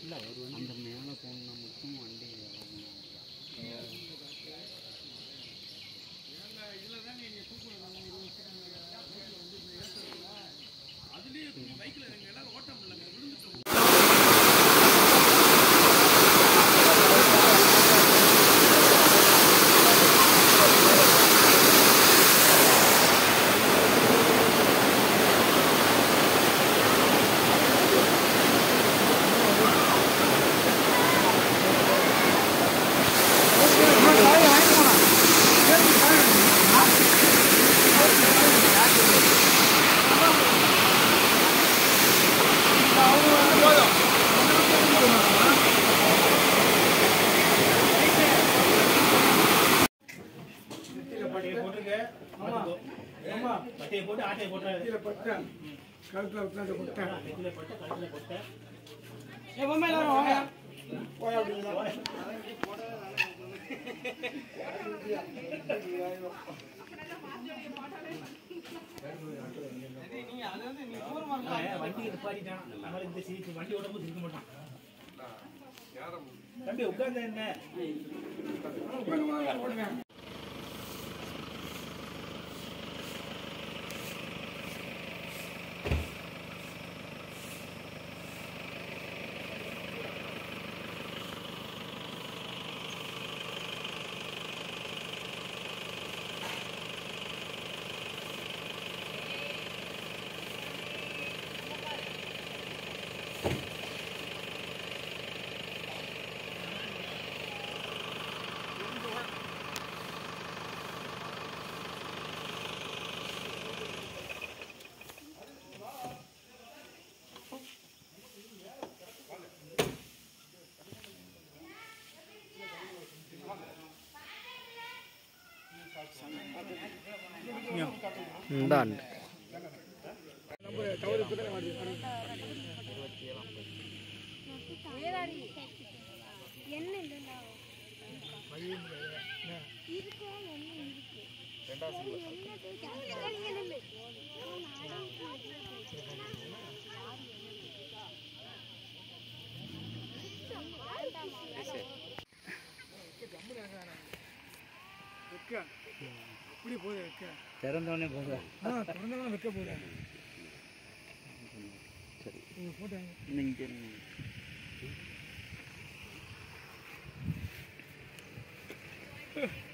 அந்த மேலே போகணுன்னா மட்டும் வண்டி பட்டையை போட்டுக்க ஆமா பட்டையை போட்டு ஆட்டையை போட்டு கீழே பட்டேன் கழுத்தில் உட்காந்து கொட்டேன் நெத்தில போட்டு கழுத்துல போட்டு ஏ மம்மா எல்லாரும் வாங்க போய் அப்படிங்களா அவன் வண்டியை நிப்பாட்டிட்டான் நம்மள இந்த சீட்டு வண்டி ஓடும்போது இருக்க மாட்டான் தம்பி உட்கார்ந்த என்ன போடுங்க இந்தாண்டு தவறு இப்போ தான் வருது என்ன இல்லைண்ணா இருக்கும் ஒன்று இருக்கு வைக்க இப்படி போகுது வைக்க திறந்தோடனே போக ஆ திறந்தவங்க வைக்க போகுது சரி நீங்கள் போட்டாங்க நீங்கள் ஆ